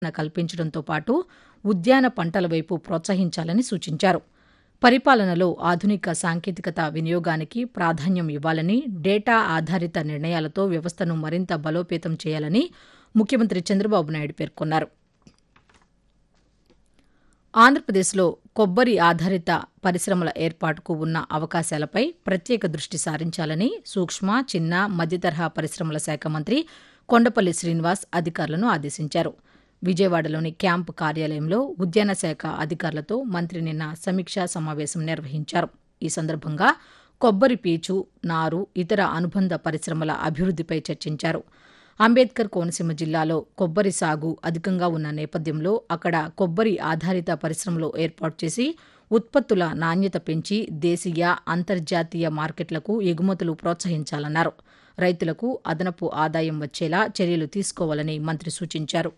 కల్పించడంతో పాటు ఉద్యాన పంటల వైపు ప్రోత్సహించాలని సూచించారు పరిపాలనలో ఆధునిక సాంకేతికత వినియోగానికి ప్రాధాన్యం ఇవ్వాలని డేటా ఆధారిత నిర్ణయాలతో వ్యవస్థను మరింత బలోపేతం చేయాలని ముఖ్యమంత్రి చంద్రబాబు నాయుడు పేర్కొన్నారు ఆంధ్రప్రదేశ్లో కొబ్బరి ఆధారిత పరిశ్రమల ఏర్పాటుకు ఉన్న అవకాశాలపై ప్రత్యేక దృష్టి సారించాలని సూక్ష్మ చిన్న మధ్యతరహా పరిశ్రమల శాఖ మంత్రి కొండపల్లి శ్రీనివాస్ అధికారులను ఆదేశించారు విజయవాడలోని క్యాంపు కార్యాలయంలో ఉద్యాన శాఖ అధికారులతో మంత్రి నిన్న సమీక్షా సమావేశం నిర్వహించారు ఈ సందర్భంగా కొబ్బరి పీచు నారు ఇతర అనుబంధ పరిశ్రమల అభివృద్దిపై చర్చించారు అంబేద్కర్ కోనసీమ జిల్లాలో కొబ్బరి సాగు అధికంగా ఉన్న నేపథ్యంలో అక్కడ కొబ్బరి ఆధారిత పరిశ్రమలు ఏర్పాటు చేసి ఉత్పత్తుల నాణ్యత పెంచి దేశీయ అంతర్జాతీయ మార్కెట్లకు ఎగుమతులు ప్రోత్సహించాలన్నారు రైతులకు అదనపు ఆదాయం వచ్చేలా చర్యలు తీసుకోవాలని మంత్రి సూచించారు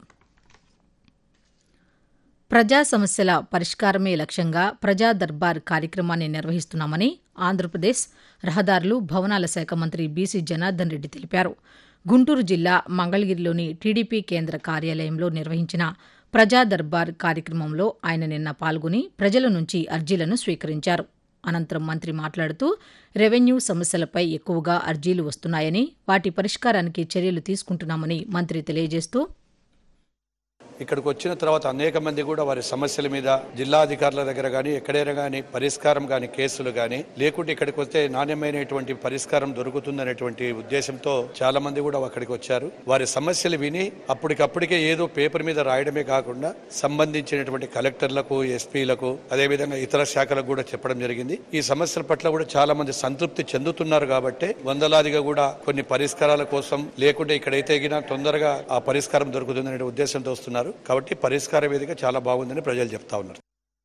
ప్రజా సమస్యల పరిష్కారమే లక్ష్యంగా ప్రజా దర్బార్ కార్యక్రమాన్ని నిర్వహిస్తున్నామని ఆంధ్రప్రదేశ్ రహదారులు భవనాల శాఖ మంత్రి బీసీ జనార్దన్ రెడ్డి తెలిపారు గుంటూరు జిల్లా మంగళగిరిలోని టీడీపీ కేంద్ర కార్యాలయంలో నిర్వహించిన ప్రజా దర్బార్ కార్యక్రమంలో ఆయన నిన్న పాల్గొని ప్రజల నుంచి అర్జీలను స్వీకరించారు అనంతరం మంత్రి మాట్లాడుతూ రెవెన్యూ సమస్యలపై ఎక్కువగా అర్జీలు వస్తున్నాయని వాటి పరిష్కారానికి చర్యలు తీసుకుంటున్నామని మంత్రి తెలియజేస్తూ ఇక్కడికి వచ్చిన తర్వాత అనేక మంది కూడా వారి సమస్యల మీద జిల్లా అధికారుల దగ్గర కానీ ఎక్కడైనా కానీ పరిష్కారం కానీ కేసులు కానీ లేకుంటే ఇక్కడికి వస్తే నాణ్యమైనటువంటి పరిష్కారం దొరుకుతుందనేటువంటి ఉద్దేశంతో చాలా మంది కూడా అక్కడికి వచ్చారు వారి సమస్యలు విని అప్పటికప్పటికే ఏదో పేపర్ మీద రాయడమే కాకుండా సంబంధించినటువంటి కలెక్టర్లకు ఎస్పీలకు అదేవిధంగా ఇతర శాఖలకు కూడా చెప్పడం జరిగింది ఈ సమస్యల పట్ల కూడా చాలా మంది సంతృప్తి చెందుతున్నారు కాబట్టి వందలాదిగా కూడా కొన్ని పరిష్కారాల కోసం లేకుంటే ఇక్కడైతే గినా తొందరగా ఆ పరిష్కారం దొరుకుతుందనే ఉద్దేశంతో వస్తున్నారు కాబట్టి పరిష్కార వేదిక చాలా బాగుందని ప్రజలు చెప్తా ఉన్నారు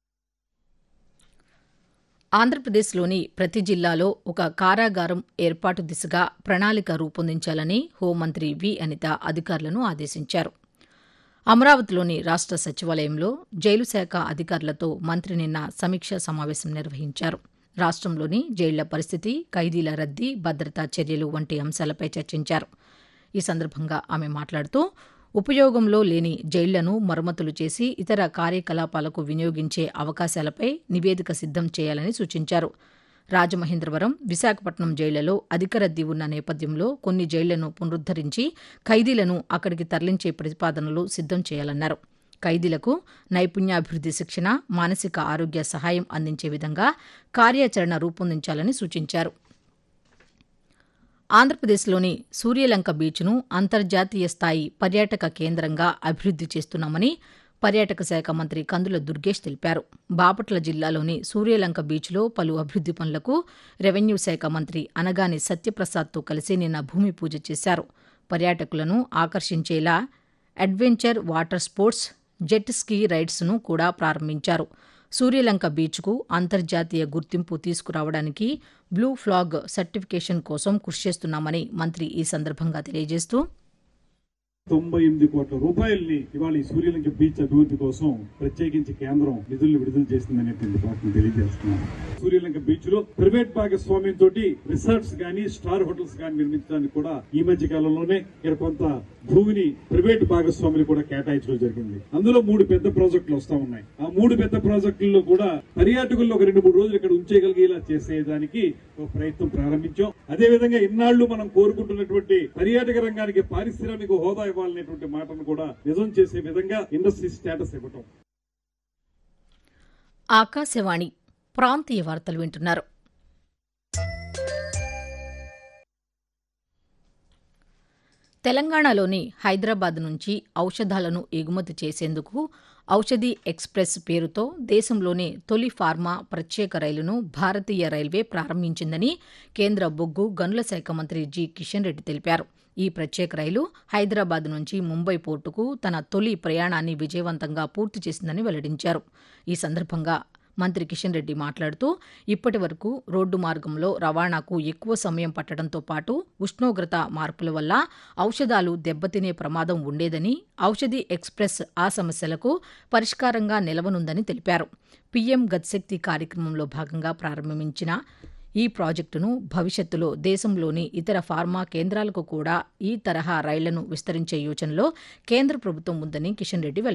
ఆంధ్రప్రదేశ్లోని ప్రతి జిల్లాలో ఒక కారాగారం ఏర్పాటు దిశగా ప్రణాళిక రూపొందించాలని హోంమంత్రి వి అనిత అధికారులను ఆదేశించారు అమరావతిలోని రాష్ట సచివాలయంలో జైలు శాఖ అధికారులతో మంత్రి నిన్న సమీక్షా సమావేశం నిర్వహించారు రాష్ట్రంలోని జైళ్ల పరిస్థితి ఖైదీల రద్దీ భద్రతా చర్యలు వంటి అంశాలపై చర్చించారు ఈ సందర్భంగా ఆమె మాట్లాడుతూ ఉపయోగంలో లేని జైళ్లను మరమ్మతులు చేసి ఇతర కార్యకలాపాలకు వినియోగించే అవకాశాలపై నివేదిక సిద్దం చేయాలని సూచించారు రాజమహేంద్రవరం విశాఖపట్నం జైళ్లలో అధిక రద్దీ ఉన్న నేపథ్యంలో కొన్ని జైళ్లను పునరుద్దరించి ఖైదీలను అక్కడికి తరలించే ప్రతిపాదనలు సిద్దం చేయాలన్నారు ఖైదీలకు నైపుణ్యాభివృద్ది శిక్షణ మానసిక ఆరోగ్య సహాయం అందించే విధంగా కార్యాచరణ రూపొందించాలని సూచించారు ఆంధ్రప్రదేశ్లోని సూర్యలంక బీచ్ను అంతర్జాతీయ స్థాయి పర్యాటక కేంద్రంగా అభివృద్ది చేస్తున్నామని పర్యాటక శాఖ మంత్రి కందుల దుర్గేష్ తెలిపారు బాపట్ల జిల్లాలోని సూర్యలంక బీచ్లో పలు అభివృద్ది పనులకు రెవెన్యూ శాఖ మంత్రి అనగాని సత్యప్రసాద్తో కలిసి నిన్న భూమి పూజ చేశారు పర్యాటకులను ఆకర్షించేలా adventure water sports jet ski రైడ్స్ను కూడా ప్రారంభించారు సూర్యలంక బీచ్కు అంతర్జాతీయ గుర్తింపు తీసుకురావడానికి బ్లూ ఫ్లాగ్ సర్టిఫికేషన్ కోసం కృషి చేస్తున్నామని మంత్రి ఈ సందర్భంగా తెలియజేస్తూ తొంభై ఎనిమిది కోట్ల రూపాయల్ని ఇవాళ ఈ సూర్యలింగ బీచ్ అభివృద్ధి కోసం ప్రత్యేకించి కేంద్రం నిధులు విడుదల చేసిందనేటువంటి వాటిని తెలియజేస్తున్నాను సూర్యలింగ బీచ్ లో ప్రైవేట్ భాగస్వామ్యం తోటి రిసార్ట్స్ గానీ స్టార్ హోటల్స్ గానీ నిర్మించడానికి కూడా ఈ మధ్య కాలంలోనే ఇక్కడ కొంత భూమిని ప్రైవేట్ భాగస్వాములు కూడా కేటాయించడం జరిగింది అందులో మూడు పెద్ద ప్రాజెక్టులు వస్తా ఉన్నాయి ఆ మూడు పెద్ద ప్రాజెక్టుల్లో కూడా పర్యాటకుల్లో ఒక రెండు మూడు రోజులు ఇక్కడ ఉంచేయగలిగేలా చేసేదానికి ఒక ప్రయత్నం ప్రారంభించాం అదే విధంగా ఇన్నాళ్లు మనం కోరుకుంటున్నటువంటి పర్యాటక రంగానికి పారిశ్రామిక హోదా ఇవ్వాలనేటువంటి మాటను కూడా నిజం చేసే విధంగా ఇండస్ట్రీ స్టేటస్ ఇవ్వటం ఆకాశవాణి ప్రాంతీయ వార్తలు వింటున్నారు తెలంగాణలోని హైదరాబాద్ నుంచి ఔషధాలను ఎగుమతి చేసేందుకు ఔషధి ఎక్స్ప్రెస్ పేరుతో దేశంలోనే తొలి ఫార్మా ప్రత్యేక రైలును భారతీయ రైల్వే ప్రారంభించిందని కేంద్ర బొగ్గు గనుల శాఖ మంత్రి జి కిషన్ రెడ్డి తెలిపారు ఈ ప్రత్యేక రైలు హైదరాబాద్ నుంచి ముంబై పోర్టుకు తన తొలి ప్రయాణాన్ని విజయవంతంగా పూర్తి చేసిందని వెల్లడించారు ఈ సందర్భంగా మంత్రి కిషన్ రెడ్డి మాట్లాడుతూ ఇప్పటి వరకు రోడ్డు మార్గంలో రవాణాకు ఎక్కువ సమయం పట్టడంతో పాటు ఉష్ణోగ్రత మార్పుల వల్ల ఔషధాలు దెబ్బతినే ప్రమాదం ఉండేదని ఔషధి ఎక్స్ప్రెస్ ఆ సమస్యలకు పరిష్కారంగా నిలవనుందని తెలిపారు పీఎం గతిశక్తి కార్యక్రమంలో భాగంగా ప్రారంభించిన ఈ ప్రాజెక్టును భవిష్యత్తులో దేశంలోని ఇతర ఫార్మా కేంద్రాలకు కూడా ఈ తరహా రైళ్లను విస్తరించే యోచనలో కేంద్ర ప్రభుత్వం ఉందని కిషన్ రెడ్డి వెల్లడించారు